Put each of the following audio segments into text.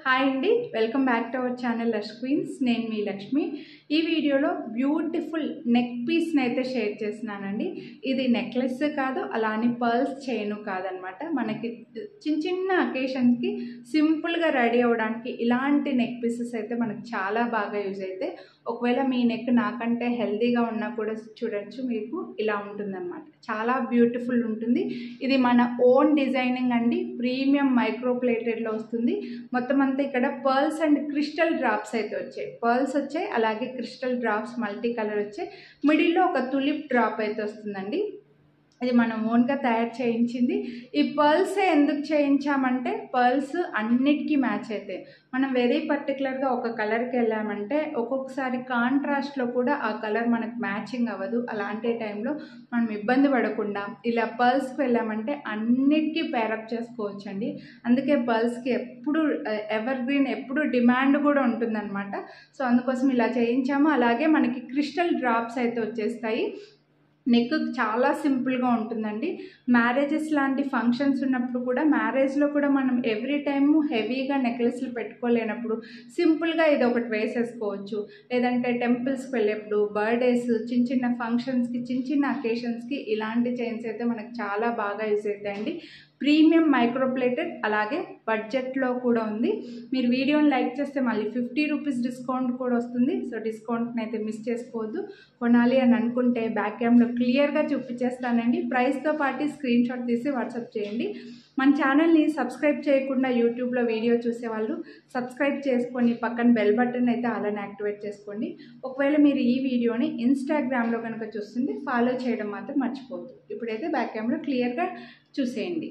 hi అండి welcome back to our channel lush queens నేను మీ లక్ష్మి ఈ వీడియోలో బ్యూటిఫుల్ నెక్ పీస్ని అయితే షేర్ చేస్తున్నానండి ఇది నెక్లెస్ కాదు అలానే పర్ల్స్ చైను కాదనమాట మనకి చిన్న చిన్న అకేషన్స్కి సింపుల్గా రెడీ అవ్వడానికి ఇలాంటి నెక్ పీసెస్ అయితే మనకు చాలా బాగా యూజ్ అయితే ఒకవేళ మీ నెక్ నాకంటే హెల్తీగా ఉన్నా కూడా చూడొచ్చు మీకు ఇలా ఉంటుందన్నమాట చాలా బ్యూటిఫుల్ ఉంటుంది ఇది మన ఓన్ డిజైనింగ్ అండి ప్రీమియం మైక్రో ప్లేటెడ్లో వస్తుంది మొత్తం అంతా ఇక్కడ పర్ల్స్ అండ్ క్రిస్టల్ డ్రాప్స్ అయితే వచ్చాయి పర్ల్స్ వచ్చాయి అలాగే క్రిస్టల్ డ్రాప్స్ మల్టీ కలర్ వచ్చాయి మిడిల్లో ఒక తులిప్ డ్రాప్ అయితే వస్తుందండి ఇది మనం ఓన్గా తయారు చేయించింది ఈ పర్ల్స్ ఎందుకు చేయించామంటే పర్ల్స్ అన్నిటికీ మ్యాచ్ అవుతాయి మనం వెరీ పర్టికులర్గా ఒక కలర్కి వెళ్ళామంటే ఒక్కొక్కసారి కాంట్రాస్ట్లో కూడా ఆ కలర్ మనకు మ్యాచింగ్ అవ్వదు అలాంటి టైంలో మనం ఇబ్బంది పడకుండా ఇలా పర్ల్స్కి వెళ్ళామంటే అన్నిటికీ పేరప్ చేసుకోవచ్చండి అందుకే పర్ల్స్కి ఎప్పుడు ఎవర్ గ్రీన్ ఎప్పుడు డిమాండ్ కూడా ఉంటుందన్నమాట సో అందుకోసం ఇలా చేయించాము అలాగే మనకి క్రిస్టల్ డ్రాప్స్ అయితే వచ్చేస్తాయి నెక్ చాలా సింపుల్గా ఉంటుందండి మ్యారేజెస్ లాంటి ఫంక్షన్స్ ఉన్నప్పుడు కూడా మ్యారేజ్లో కూడా మనం ఎవ్రీ టైము హెవీగా నెక్లెస్లు పెట్టుకోలేనప్పుడు సింపుల్గా ఇది ఒకటి వేసేసుకోవచ్చు లేదంటే టెంపుల్స్కి వెళ్ళేప్పుడు బర్త్డేస్ చిన్న చిన్న ఫంక్షన్స్కి చిన్న చిన్న అకేషన్స్కి ఇలాంటి చైన్స్ అయితే మనకు చాలా బాగా యూజ్ అవుతాయండి ప్రీమియం మైక్రోప్లేటెడ్ అలాగే బడ్జెట్లో కూడా ఉంది మీరు వీడియోని లైక్ చేస్తే మళ్ళీ ఫిఫ్టీ రూపీస్ డిస్కౌంట్ కూడా వస్తుంది సో డిస్కౌంట్ని అయితే మిస్ చేసుకోవద్దు కొనాలి అని అనుకుంటే బ్యాక్ క్యామ్లో క్లియర్గా చూపించేస్తానండి ప్రైస్తో పాటు స్క్రీన్ షాట్ తీసి వాట్సాప్ చేయండి మన ఛానల్ని సబ్స్క్రైబ్ చేయకుండా యూట్యూబ్లో వీడియో చూసేవాళ్ళు సబ్స్క్రైబ్ చేసుకొని పక్కన బెల్ బటన్ అయితే అలానే యాక్టివేట్ చేసుకోండి ఒకవేళ మీరు ఈ వీడియోని ఇన్స్టాగ్రామ్లో కనుక చూస్తుంటే ఫాలో చేయడం మాత్రం మర్చిపోవద్దు ఇప్పుడైతే బ్యాక్ క్యామ్లో క్లియర్గా చూసేయండి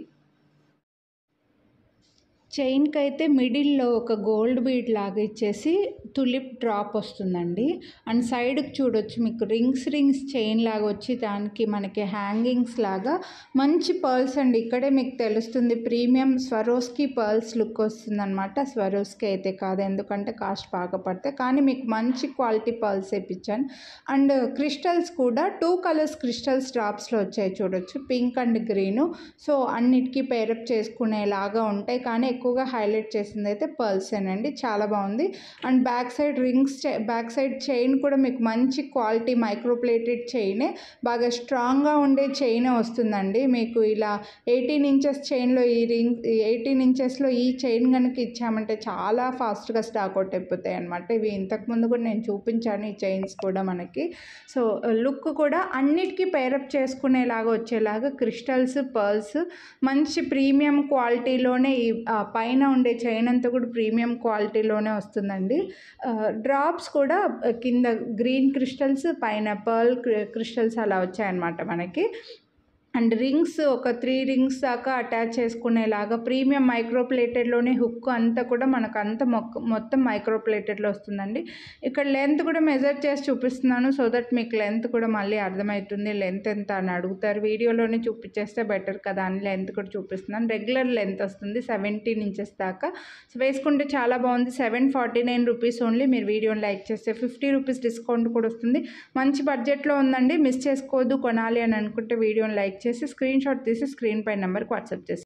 చైన్కి అయితే మిడిల్లో ఒక గోల్డ్ బీడ్ లాగా ఇచ్చేసి తులిప్ డ్రాప్ వస్తుందండి అండ్ సైడ్కి చూడొచ్చు మీకు రింగ్స్ రింగ్స్ చైన్ లాగా వచ్చి దానికి మనకి హ్యాంగింగ్స్ లాగా మంచి పర్ల్స్ అండి ఇక్కడే మీకు తెలుస్తుంది ప్రీమియం స్వరోస్కి పర్ల్స్ లుక్ వస్తుందన్నమాట స్వరోస్కి అయితే కాదు ఎందుకంటే కాస్ట్ బాగా పడతాయి కానీ మీకు మంచి క్వాలిటీ పర్ల్స్ వేయించాను అండ్ క్రిస్టల్స్ కూడా టూ కలర్స్ క్రిస్టల్స్ డ్రాప్స్లో వచ్చాయి చూడొచ్చు పింక్ అండ్ గ్రీను సో అన్నిటికీ పేరప్ చేసుకునేలాగా ఉంటాయి కానీ ఎక్కువగా హైలైట్ చేసింది అయితే పర్ల్సేనండి చాలా బాగుంది and back side rings back side chain కూడా మీకు మంచి క్వాలిటీ మైక్రోప్లేటెడ్ చైనే బాగా స్ట్రాంగ్గా ఉండే చైనే వస్తుందండి మీకు ఇలా ఎయిటీన్ ఇంచెస్ చైన్లో ఈ రింగ్ ఎయిటీన్ ఇంచెస్లో ఈ చైన్ కనుక ఇచ్చామంటే చాలా ఫాస్ట్గా స్టాక్ అవుట్ అయిపోతాయి అనమాట ఇవి ఇంతకుముందు కూడా నేను చూపించాను ఈ చైన్స్ కూడా మనకి సో లుక్ కూడా అన్నిటికీ పేరప్ చేసుకునేలాగా వచ్చేలాగా క్రిస్టల్స్ పర్ల్స్ మంచి ప్రీమియం క్వాలిటీలోనే ఈ పైన ఉండే చైన్ అంతా కూడా ప్రీమియం క్వాలిటీలోనే వస్తుందండి డ్రాప్స్ కూడా కింద గ్రీన్ క్రిస్టల్స్ పైన పర్ల్ క్రిస్టల్స్ అలా వచ్చాయన్నమాట మనకి అండ్ రింగ్స్ ఒక త్రీ రింగ్స్ దాకా అటాచ్ చేసుకునేలాగా ప్రీమియం మైక్రోప్లేటెడ్లోనే హుక్ అంతా కూడా మనకు అంత మొక్క మొత్తం మైక్రోప్లేటెడ్లో వస్తుందండి ఇక్కడ లెంత్ కూడా మెజర్ చేసి చూపిస్తున్నాను సో దట్ మీకు లెంత్ కూడా మళ్ళీ అర్థమవుతుంది లెంత్ ఎంత అని అడుగుతారు వీడియోలోనే చూపించేస్తే బెటర్ కదా అని లెంత్ కూడా చూపిస్తున్నాను రెగ్యులర్ లెంత్ వస్తుంది సెవెంటీన్ ఇంచెస్ దాకా సో వేసుకుంటే చాలా బాగుంది seven forty nine rupees only మీరు వీడియోని లైక్ చేస్తే ఫిఫ్టీ రూపీస్ డిస్కౌంట్ కూడా వస్తుంది మంచి బడ్జెట్లో ఉందండి మిస్ చేసుకోవద్దు కొనాలి అని అనుకుంటే వీడియోని లైక్ చేసి స్క్రీన్ షాట్ తీసి స్క్రీన్ పై నెంబర్కి వాట్సాప్ చేసి